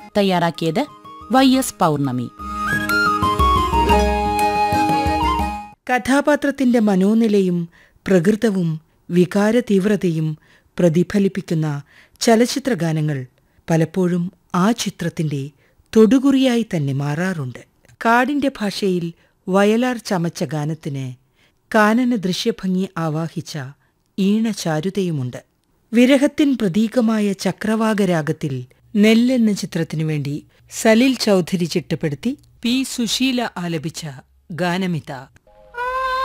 തയ്യാറാക്കിയത് Y S പൗർണമി കഥാപാത്രത്തിന്റെ മനോനിലയും പ്രകൃതവും വികാര തീവ്രതയും പ്രതിഫലിപ്പിക്കുന്ന ചലച്ചിത്ര ഗാനങ്ങൾ പലപ്പോഴും ആ ചിത്രത്തിന്റെ തൊടുകുറിയായി തന്നെ മാറാറുണ്ട് കാടിന്റെ ഭാഷയിൽ വയലാർ ചമച്ച ഗാനത്തിന് കാനന ദൃശ്യഭംഗി ആവാഹിച്ച ഈണചാരുതയുമുണ്ട് വിരഹത്തിൻ പ്രതീകമായ ചക്രവാകരാഗത്തിൽ നെല്ലെന്ന ചിത്രത്തിനു വേണ്ടി സലിൽ ചൗധരി ചിട്ടപ്പെടുത്തി പി സുശീല ആലപിച്ച ഗാനമിത